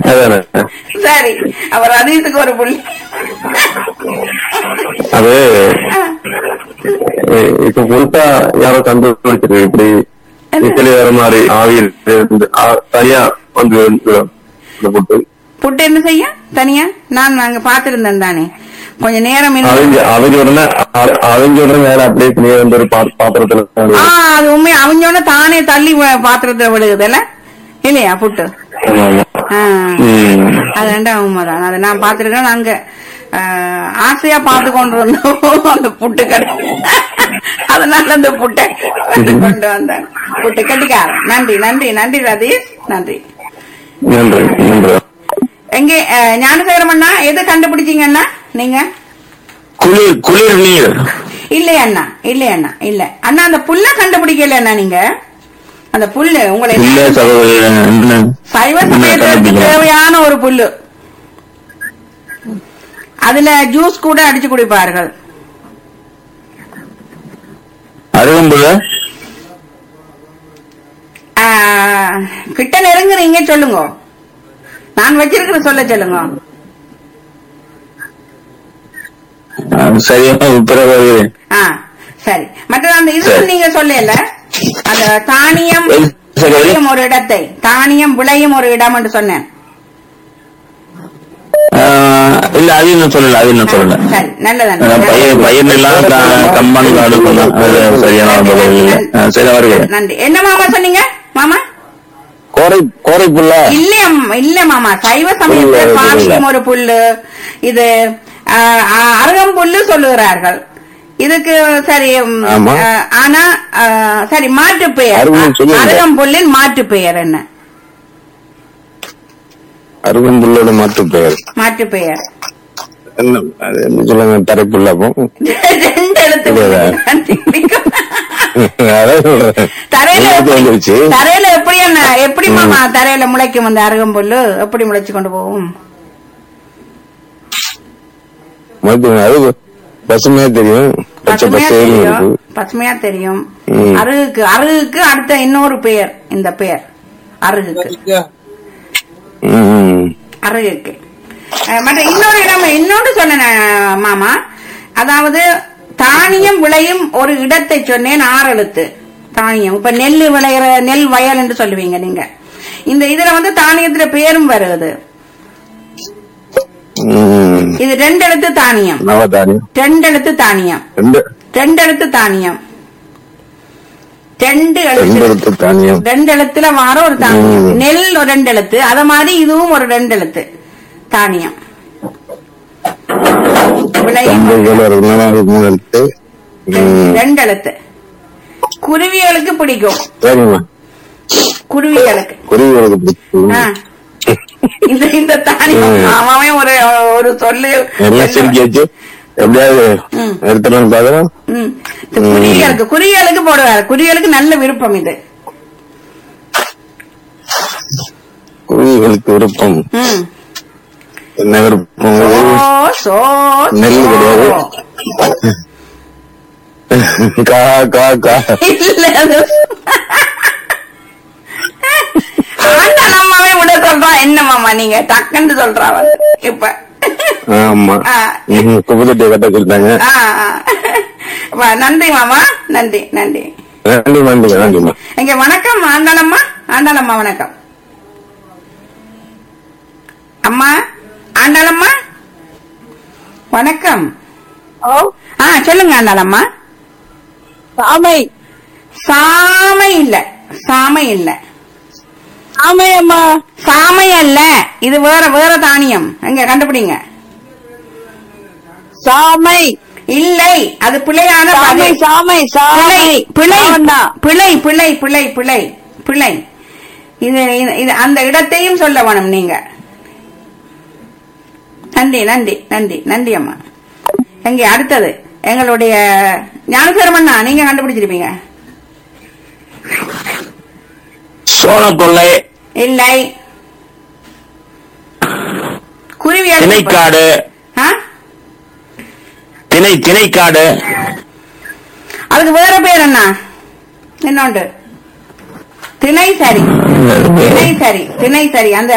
அதானே சரி அவர் ரதீஷுக்கு ஒரு புள்ளி அது அஹ், இப்ப புதுசா யாரோ கண்டுபிடிச்சிருக்கு இப்படி இசையில வேற மாதிரி ஆவியில் இருந்து ஆ- தனியா வந்து விழுந்துடும் இந்த புட்டு புட்டு என்ன செய்ய தனியா நான் நாங்க பாத்திருந்தேன் தானே கொஞ்ச நேரம் இன்னும் அவங்க அவங்க உடனே அ- அவங்க உடனே வேற அப்படியே நீ வந்து ஒரு பா- பாத்திரத்துல ஆ அது உண்மை அவஞ்சோட தானே தள்ளி வ- பாத்திரத்துல விழுகுதுல்ல இல்லையா புட்டு ஆமா, ஆமா. ஆ. ம். அது ரெண்டா உண்மைதான் அதை நான் பாத்திருக்கேன் அங்க ஆ, ஆசையா பார்த்து கொண்டு வந்தோம் அந்த புட்டு கடை அதனால அந்த புட்டை கொண்டு வந்தேன் புட்டு கட்டிக்காரன் நன்றி நன்றி நன்றி ரதீஷ் நன்றி நன்றி நன்றி எங்கே அஹ், ஞானசேகரம் அண்ணா எது கண்டுபிடிச்சீங்க அண்ணா நீங்க குளிர் குளிர் நீர் இல்லையா அண்ணா இல்லையா அண்ணா இல்ல அண்ணா அந்த புல்ல கண்டுபிடிக்கல அண்ணா நீங்க அந்த புல்லு உங்களை இல்ல சகோதரி என்ன சைவ என்ன சமயத்திற்கு கண்டுபிடிக்கல? தேவையான ஒரு புல்லு அதுல ஜூஸ் கூட அடிச்சு குடிப்பார்கள் அருகம்புல ஆஹ், கிட்ட நெருங்குறீங்க சொல்லுங்க நான் வச்சிருக்கிற சொல்ல சொல்லுங்க சரியா பிறகு ஆ சரி மற்ற அந்த இது சரி. நீங்க சொல்லல அந்த தானியம் எது சகோதரி? விளையும் ஒரு இடத்தை தானியம் விளையும் ஒரு இடம் என்று சொன்னேன் இல்ல அது இன்னும் சொல்லல அது இன்னும் சொல்லல சரி நல்லதான் அஹ் பயிர் பயிர் எல்லாம் க- கம்பான் காடு சொன்னோம். அது சரியான பதில் இல்ல அஹ் சரி வருகிறேன் நன்றி என்ன மாமா சொன்னீங்க மாமா கோரை கோரை புல்ல இல்ல அம்மா, இல்ல மாமா சைவ சமயத்துல இல்ல, பாக்கியம் ஒரு புல்லு இது ஆ, ஆ, அருகம்புல்லு சொல்லுகிறார்கள் இதுக்கு சரி ம், ஆமா. ஆ, ஆனா ஆ, சரி மாற்று பெயர் அருகம்புல் சொல்லுங்க. அருகம்புல்லின் மாற்று பெயர் என்ன அருகம்புல்லோட மாற்று பெயர் மாற்று பெயர் என்ன அது என்ன சொல்லுங்க தரைப்புல்ல அப்போ ரெண்டு எழுத்து இல்லையா? அதான் சொல்றேன். தரையில உங்களுக்கு எப்படி- வந்துருச்சு தரையில எப்படி என்ன எப்படி மாமா தரையில முளைக்கும் அந்த அருகம்புல்லு எப்படி முளைச்சு கொண்டு போகும் மருத்துவம் அது பசுமையா தெரியும் பச்சை பசுமையா பசேல்னு தெரியும் இருக்கு பசுமையா தெரியும் ம். அருகுக்கு அருகுக்கு அடுத்த இன்னொரு பெயர் இந்த பெயர் அருகுக்கு ம். அருகுக்கு அஹ், மற்ற இன்னொரு இடம் இன்னொன்று சொன்னேன் அஹ், மாமா அதாவது தானியம் விளையும் ஒரு இடத்தை சொன்னேன் ஆறு எழுத்து தானியம் இப்ப நெல் விளையிற நெல் வயல் என்று சொல்லுவீங்க நீங்க இந்த இதுல வந்து தானியத்துல பேரும் வருது ம். இது ரெண்டு எழுத்து தானியம் நவதானியம் ரெண்டு எழுத்து தானியம் ரெண்டு ரெண்டு எழுத்து தானியம் ரெண்டு ரெண்டு எழுத்து எழுத்து தானியம் ரெண்டு எழுத்துல வார ஒரு தானியம் ம். நெல் ஒரு ரெண்டு எழுத்து அத மாதிரி இதுவும் ஒரு ரெண்டு எழுத்து தானியம் விளையும் கம்பைகள் இருக்குனால அது மூணு எழுத்து ம். ரெண்டு எழுத்து குருவிகளுக்கு பிடிக்கும் சரிம்மா குருவிகளுக்கு குருவிகளுக்கு பிடிக்கும் ஆ. இந்த இந்த தானியம் ம். அவன் ஒரு ஒரு சொல்லு எல்லாம் சிரிக்கி வச்சு எப்படியாவது ம். எடுத்துடலாம்னு பாக்குறோம் ம். இந்த குருவிகளுக்கு குருவிகளுக்கு போடுவாரு குருவிகளுக்கு நல்ல விருப்பம் இது குருவிகளுக்கு விருப்பம் ம் என்ன விருப்பம் சோ சோ நெல் சோ. கிடையாது. கா கா கா இல்ல அது ஆண்டாள் அம்மாவே விட சொல்றான் என்ன மாமா நீங்க டக்குன்னு சொல்றா வந்து இப்ப ஆமா ஆ. குப்பத்தொட்டியை கட்ட சொல்லிட்டாங்க ஆ, ஆ. வா, நன்றி மாமா நன்றி நன்றி நன்றி நன்றி நன்றிம்மா இங்க வணக்கம் ஆண்டாளம்மா ஆண்டாளம்மா வணக்கம் அம்மா ஆண்டாளம்மா வணக்கம் ஓ ஆ சொல்லுங்க ஆண்டாளம்மா சாமை சாமை இல்ல சாமை இல்ல சாமை அம்மா சாமை அல்ல இது வேற வேற தானியம் எங்க கண்டுபிடிங்க சாமை இல்லை அது பிழையான சாமை பதில். சாமை பிழை சாமை பிழை சாவண்ணா. பிழை பிழை பிழை பிழை பிழை இது இது- இது அந்த இடத்தையும் சொல்ல வேணும் நீங்க நன்றி நன்றி நன்றி நன்றி அம்மா எங்க அடுத்தது எங்களுடைய ஞானசேரமண்ணா நீங்க கண்டுபிடிச்சிருப்பீங்க சோழ கொள்ளை இல்லை குருவி அடிச்சு- திணைக்காடு ஆ? திணை திணைக்காடு அதுக்கு வேற பேர் என்ன இன்னொன்று திணை சரி திணை சரி திணை சரி அந்த